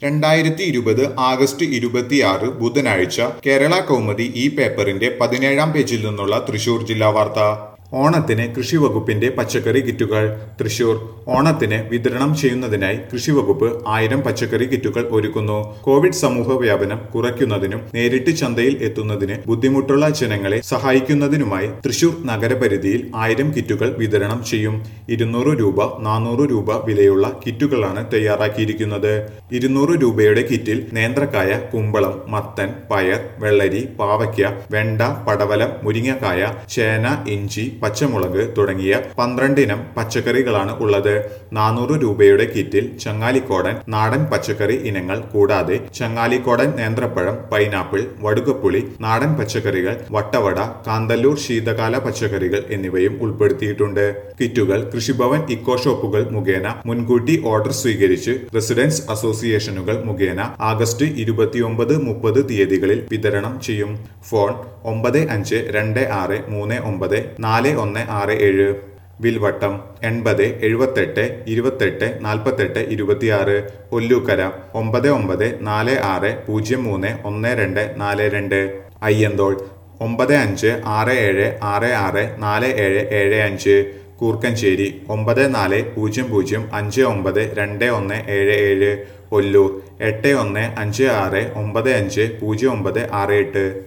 രണ്ടായിരത്തി ഇരുപത് ആഗസ്റ്റ് ഇരുപത്തിയാറ് ബുധനാഴ്ച കേരള കൗമുദി ഈ പേപ്പറിന്റെ പതിനേഴാം പേജിൽ നിന്നുള്ള തൃശൂർ ജില്ലാ വാർത്ത ഓണത്തിന് കൃഷി വകുപ്പിന്റെ പച്ചക്കറി കിറ്റുകൾ തൃശൂർ ഓണത്തിന് വിതരണം ചെയ്യുന്നതിനായി കൃഷി വകുപ്പ് ആയിരം പച്ചക്കറി കിറ്റുകൾ ഒരുക്കുന്നു കോവിഡ് സമൂഹ വ്യാപനം കുറയ്ക്കുന്നതിനും നേരിട്ട് ചന്തയിൽ എത്തുന്നതിന് ബുദ്ധിമുട്ടുള്ള ജനങ്ങളെ സഹായിക്കുന്നതിനുമായി തൃശൂർ നഗരപരിധിയിൽ ആയിരം കിറ്റുകൾ വിതരണം ചെയ്യും ഇരുന്നൂറ് രൂപ നാനൂറ് രൂപ വിലയുള്ള കിറ്റുകളാണ് തയ്യാറാക്കിയിരിക്കുന്നത് ഇരുന്നൂറ് രൂപയുടെ കിറ്റിൽ നേന്ത്രക്കായ കുമ്പളം മത്തൻ പയർ വെള്ളരി പാവയ്ക്ക വെണ്ട പടവലം മുരിങ്ങക്കായ ചേന ഇഞ്ചി പച്ചമുളക് തുടങ്ങിയ പന്ത്രണ്ടിനം പച്ചക്കറികളാണ് ഉള്ളത് നാനൂറ് രൂപയുടെ കിറ്റിൽ ചങ്ങാലിക്കോടൻ നാടൻ പച്ചക്കറി ഇനങ്ങൾ കൂടാതെ ചങ്ങാലിക്കോടൻ നേന്ത്രപ്പഴം പൈനാപ്പിൾ വടുകപ്പുളി നാടൻ പച്ചക്കറികൾ വട്ടവട കാന്തല്ലൂർ ശീതകാല പച്ചക്കറികൾ എന്നിവയും ഉൾപ്പെടുത്തിയിട്ടുണ്ട് കിറ്റുകൾ കൃഷിഭവൻ ഇക്കോ ഷോപ്പുകൾ മുഖേന മുൻകൂട്ടി ഓർഡർ സ്വീകരിച്ച് റെസിഡൻസ് അസോസിയേഷനുകൾ മുഖേന ആഗസ്റ്റ് ഇരുപത്തിയൊമ്പത് മുപ്പത് തീയതികളിൽ വിതരണം ചെയ്യും ഫോൺ ഒമ്പത് അഞ്ച് രണ്ട് ആറ് മൂന്ന് ഒമ്പത് നാല് ഒന്ന് ആറ് ഏഴ് വിൽവട്ടം എൺപത് എഴുപത്തെട്ട് ഇരുപത്തെട്ട് നാൽപ്പത്തെട്ട് ഇരുപത്തിയാറ് ഒല്ലൂക്കര ഒമ്പത് ഒമ്പത് നാല് ആറ് പൂജ്യം മൂന്ന് ഒന്ന് രണ്ട് നാല് രണ്ട് അയ്യന്തോൾ ഒമ്പത് അഞ്ച് ആറ് ഏഴ് ആറ് ആറ് നാല് ഏഴ് ഏഴ് അഞ്ച് കൂർക്കഞ്ചേരി ഒമ്പത് നാല് പൂജ്യം പൂജ്യം അഞ്ച് ഒമ്പത് രണ്ട് ഒന്ന് ഏഴ് ഏഴ് ഒല്ലൂർ എട്ട് ഒന്ന് അഞ്ച് ആറ് ഒമ്പത് അഞ്ച് പൂജ്യം ഒമ്പത് ആറ് എട്ട്